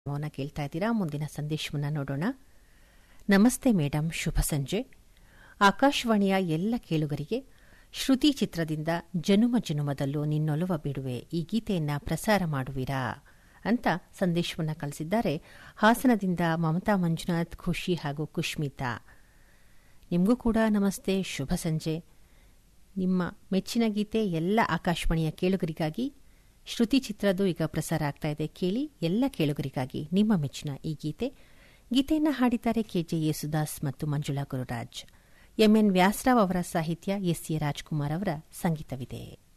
ಮೌನ ಕೇಳ್ತಾ ಇದ್ದೀರಾ ಮುಂದಿನ ಸಂದೇಶವನ್ನ ನೋಡೋಣ ನಮಸ್ತೆ ಮೇಡಂ ಶುಭ ಸಂಜೆ ಆಕಾಶವಾಣಿಯ ಎಲ್ಲ ಕೇಳುಗರಿಗೆ ಶ್ರುತಿ ಚಿತ್ರದಿಂದ ಜನುಮ ಜನುಮದಲ್ಲೂ ನಿನ್ನೊಲವ ಬಿಡುವೆ ಈ ಗೀತೆಯನ್ನ ಪ್ರಸಾರ ಮಾಡುವಿರಾ ಅಂತ ಸಂದೇಶವನ್ನ ಕಳಿಸಿದ್ದಾರೆ ಹಾಸನದಿಂದ ಮಮತಾ ಮಂಜುನಾಥ್ ಖುಷಿ ಹಾಗೂ ಕುಶ್ಮಿತಾ ನಿಮಗೂ ಕೂಡ ನಮಸ್ತೆ ಶುಭ ಸಂಜೆ ನಿಮ್ಮ ಮೆಚ್ಚಿನ ಗೀತೆ ಎಲ್ಲ ಆಕಾಶವಾಣಿಯ ಕೇಳುಗರಿಗಾಗಿ ಶ್ರುತಿ ಚಿತ್ರದ್ದು ಈಗ ಪ್ರಸಾರ ಆಗ್ತಾ ಇದೆ ಕೇಳಿ ಎಲ್ಲ ಕೇಳುಗರಿಗಾಗಿ ನಿಮ್ಮ ಮೆಚ್ಚಿನ ಈ ಗೀತೆ ಗೀತೆಯನ್ನು ಹಾಡಿದ್ದಾರೆ ಕೆಜೆ ಯೇಸುದಾಸ್ ಮತ್ತು ಮಂಜುಳಾ ಗುರುರಾಜ್ ಎಂಎನ್ ವ್ಯಾಸರಾವ್ ಅವರ ಸಾಹಿತ್ಯ ಎಸ್ ಎ ರಾಜ್ಕುಮಾರ್ ಅವರ ಸಂಗೀತವಿದೆ